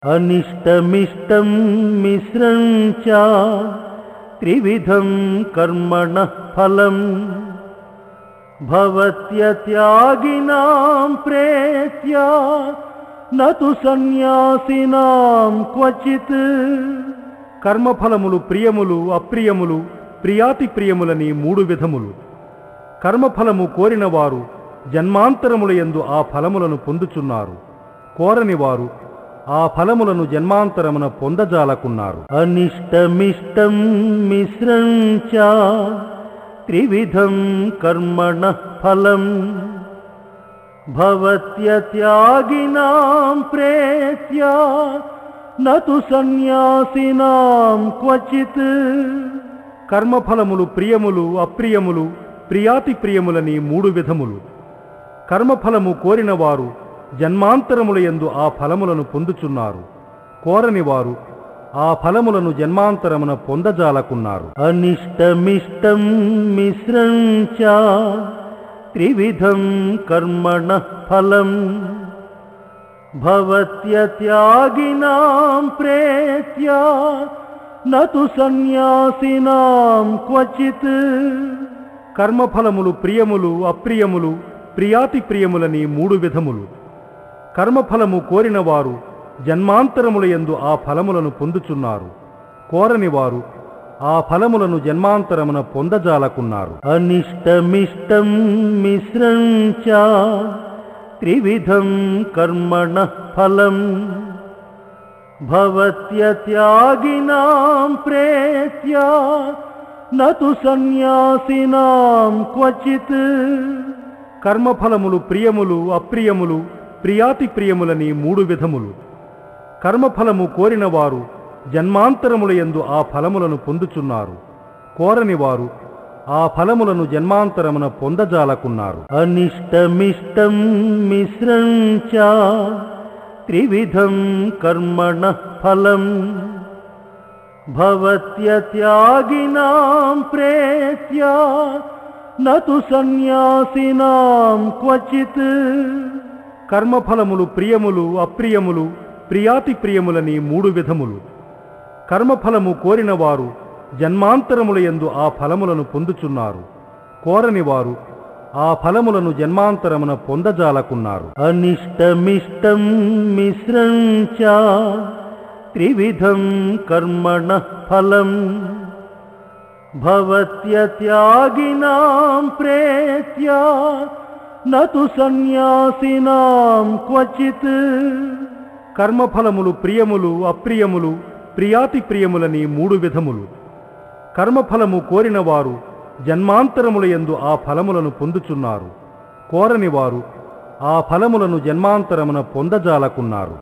అనిష్టమిష్టం మిశ్రం చ త్రివిధం కర్మణ ఫలం భవత్యత్యాగినాం ప్రేత్య నతు సన్యాసినాం క్వచిత్ కర్మఫలములు ప్రియములు అప్రియములు ప్రియాతి ప్రియములని మూడు విధములు కర్మఫలము కోరిన వారు జన్మాంతరముల యందు ఆ ఫలములను పొందుచున్నారు కోరని వారు ఆ ఫలములను జన్మాంతరమున పొందజాలకున్నారు అనిష్టమిష్టం మిశ్రం చ త్రివిధం కర్మణ ఫలం భవత్యత్యాగినాం ప్రేత్య నతు సన్యాసినాం క్వచిత్ కర్మఫలములు ప్రియములు అప్రియములు ప్రియాతి ప్రియములని మూడు విధములు కర్మఫలము కోరిన వారు జన్మాంతరముల యందు ఆ ఫలములను పొందుచున్నారు కోరని వారు ఆ ఫలములను జన్మాంతరమున పొందజాలకున్నారు అనిష్టమిష్టం మిశ్రం చ త్రివిధం కర్మణ ఫలం భవత్యత్యాగినాం ప్రేత్య నతు సన్యాసినాం క్వచిత్ కర్మఫలములు ప్రియములు అప్రియములు ప్రియాతి ప్రియములని మూడు విధములు కర్మఫలము కోరిన వారు జన్మాంతరముల యందు ఆ ఫలములను పొందుచున్నారు కోరని వారు ఆ ఫలములను జన్మాంతరమున పొందజాలకున్నారు అనిష్టమిష్టం మిశ్రం చ త్రివిధం కర్మణ ఫలం భవత్యత్యాగినాం ప్రేత్య నతు సన్యాసినాం క్వచిత్ కర్మఫలములు ప్రియములు అప్రియములు ప్రియాతి ప్రియములని మూడు విధములు కర్మఫలము కోరిన వారు జన్మాంతరముల యందు ఆ ఫలములను పొందుచున్నారు కోరని వారు ఆ ఫలములను జన్మాంతరమున పొందజాలకున్నారు అనిష్టమిష్టం మిశ్రం చ త్రివిధం కర్మణ ఫలం భవత్యత్యాగినాం ప్రేత్య నతు సన్యాసినాం క్వచిత్ కర్మఫలములు ప్రియములు అప్రియములు ప్రియాతి ప్రియములని మూడు విధములు కర్మఫలము కోరిన వారు జన్మాంతరముల యందు ఆ ఫలములను పొందుచున్నారు కోరని వారు ఆ ఫలములను జన్మాంతరమున పొందజాలకున్నారు అనిష్టమిష్టం మిశ్రం చ త్రివిధం కర్మణ ఫలం భవత్యత్యాగినాం ప్రేత్య నతు సన్యాసినాం క్వచిత్ కర్మఫలములు ప్రియములు అప్రియములు ప్రియాతి ప్రియములని మూడు విధములు కర్మఫలము కోరిన వారు జన్మాంతరముల యందు ఆ ఫలములను పొందుచున్నారు కోరని వారు ఆ ఫలములను జన్మాంతరమున పొందజాలకున్నారు